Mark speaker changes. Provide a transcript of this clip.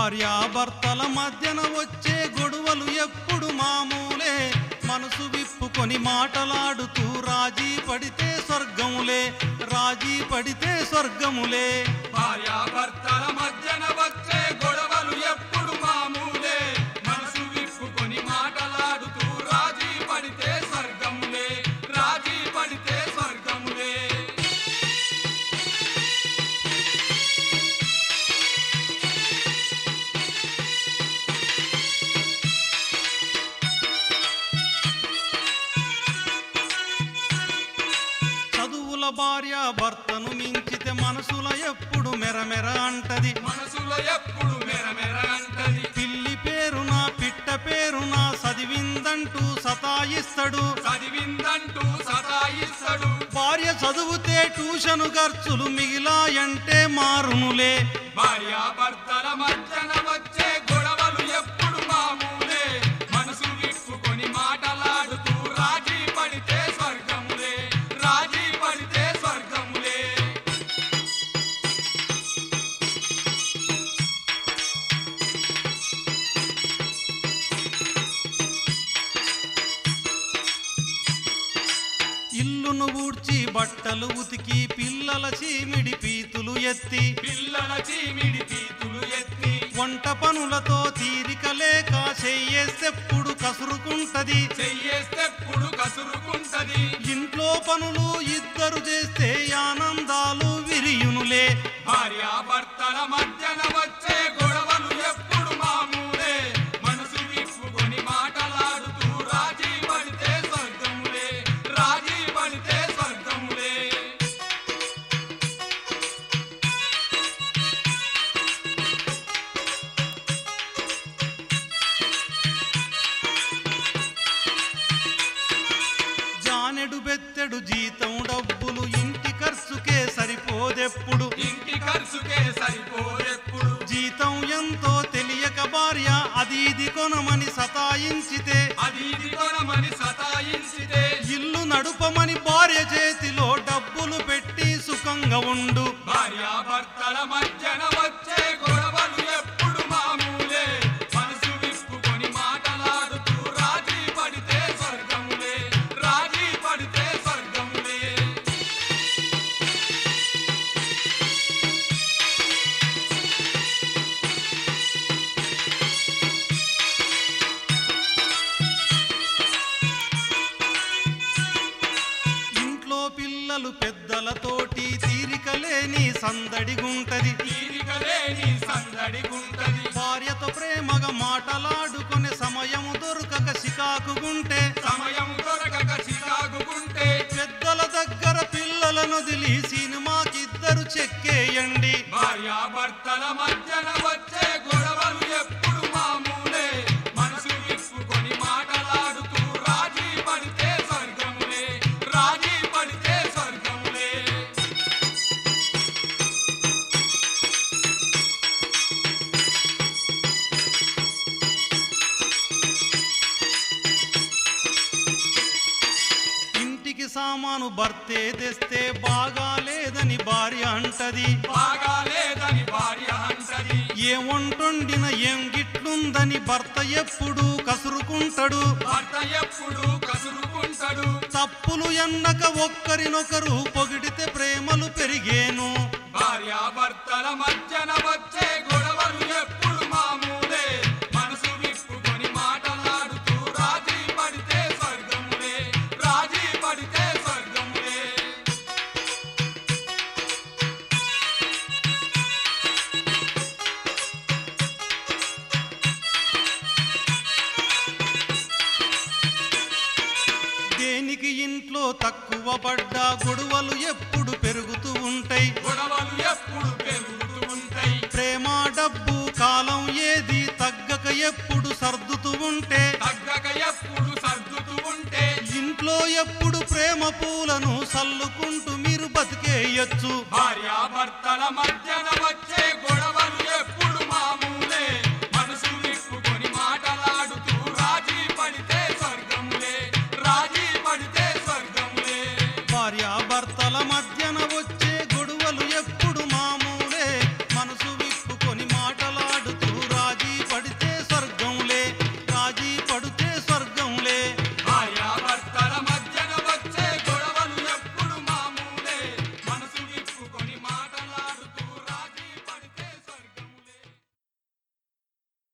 Speaker 1: భార్యాభర్తల మధ్యన వచ్చే గొడవలు ఎప్పుడు మామూలే మనసు విప్పుకొని మాటలాడుతూ రాజీ పడితే స్వర్గములే రాజీ పడితే స్వర్గములే
Speaker 2: భార్యాభర్తల మధ్యన వచ్చే గొడవలు ఎప్పుడు మామూలే మనసు విప్పుకొని మాటలాడుతూ రాజీ పడితే స్వర్గములే రాజీ పడితే స్వర్గములే
Speaker 1: చదువుల భార్య భర్తను మించితే మనసుల ఎప్పుడు మెరమెర అంటది
Speaker 2: మనసులో ఎప్పుడు మెరమెర అంటది
Speaker 1: పిల్లి పేరున పిట్ట పేరున చదివిందంటూ సతాయిస్తాడు
Speaker 2: చదివిందంటూ సతాయిస్తాడు
Speaker 1: భార్య చదువుతే ట్యూషన్ ఖర్చులు మిగిలాయంటే మారునులే
Speaker 2: భార్యాభర్తల మధ్యన వచ్చే గొడవలు ఎప్పుడు మామూలే మనసు విప్పుకొని మాటలాడుతూ రాజీ పడితే స్వర్గములే రాజీ పడితే స్వర్గములే
Speaker 1: ఇల్లును ఊడ్చి బట్టలు ఉతికి పిల్లల చీమిడి పీతులు ఎత్తి
Speaker 2: పిల్లల చీమిడి తీతులు ఎత్తి
Speaker 1: వంట పనులతో తీరిక లేక చెయ్యేస్తెప్పుడు కసురుకుంటది
Speaker 2: చెయ్యేస్తెప్పుడు కసురుకుంటది
Speaker 1: ఇంట్లో పనులు ఇద్దరు చేస్తే ఆనందాలు విరియునులే
Speaker 2: భార్యాభర్తల మధ్యన వచ్చే గొడవలు ఎప్పుడు మామూలే మనసు విప్పుకొని మాటలాడుతూ రాజీ పడితే స్వర్గములే రాజీ పడితే స్వర్గములే
Speaker 1: జానెడు బెత్తెడు జీతం డబ్బులు ఇంటి ఖర్చుకే సరిపోదెప్పుడు
Speaker 2: ఇంటి ఖర్చుకే సరిపోరెప్పుడు
Speaker 1: జీతం ఎంతో తెలియక భార్య అది ఇది కొనమని సతాయించితే
Speaker 2: అది ఇది కొనమని సతాయించితే
Speaker 1: ఇల్లు నడుపమని భార్య చేతిలో డబ్బులు పెట్టి సుఖంగా ఉండు
Speaker 2: భార్యాభర్తల మధ్యన వచ్చే గొడవలు ఎప్పుడు మామూలే మనసు విప్పుకొని మాటలాడుతూ రాజీ పడితే స్వర్గములే రాజీ పడితే స్వర్గములే
Speaker 1: ఇంట్లో పిల్లలు పెద్దలతోటి తీరిక లేని సందడిగుంటది
Speaker 2: తీరిక లేని సందడి గుంటది
Speaker 1: భార్యతో ప్రేమగా మాటలాడుకునే సమయం దొరకక చికాకుగుంటే
Speaker 2: సమయం దొరకక చికాగుకుంటే
Speaker 1: పెద్దల దగ్గర పిల్లలను వదిలి సినిమాకిద్దరు చెక్కేయండి
Speaker 2: భార్యాభర్తల మధ్యన వచ్చే గొడవలు ఎప్పుడు మామూలే మనసు విప్పుకొని మాటలాడుతూ రాజీ పడితే స్వర్గములే రాజీ పడితే స్వర్గములే
Speaker 1: ఇంటికి సామాను భర్తే తెస్తే బాగా లేదని భార్య అంటది
Speaker 2: బాగా లేదని భార్య అంటది
Speaker 1: ఏం వంటొండిన ఏం గిట్లుందని భర్త ఎప్పుడు కసురుకుంటాడు
Speaker 2: భర్త ఎప్పుడు కసురుకుంటాడు
Speaker 1: తప్పులు ఎన్నక ఒక్కరినొకరు పొగిడితే ప్రేమలు పెరిగేను
Speaker 2: భార్యాభర్తల మధ్యన వచ్చే గొడవలు ఎప్పుడు మామూలే మనసు విప్పుకొని మాటలాడుతూ రాజీ పడితే స్వర్గములే రాజీ పడితే స్వర్గములే
Speaker 1: దేనికి ఇంట్లో తక్కువ పడ్డా గొడవలు ఎప్పుడు పెరుగుతూ ఉంటాయి
Speaker 2: గొడవలు ఎప్పుడు పెరుగుతూ ఉంటాయి
Speaker 1: ప్రేమ డబ్బు కాలం ఏది తగ్గక ఎప్పుడు సర్దుతూ ఉంటే
Speaker 2: తగ్గక ఎప్పుడు సర్దుతూ ఉంటే
Speaker 1: ఇంట్లో ఎప్పుడు ప్రేమ పూలను సల్లుకుంటూ మీరు బతికేయచ్చు
Speaker 2: భార్యాభర్తల మధ్యన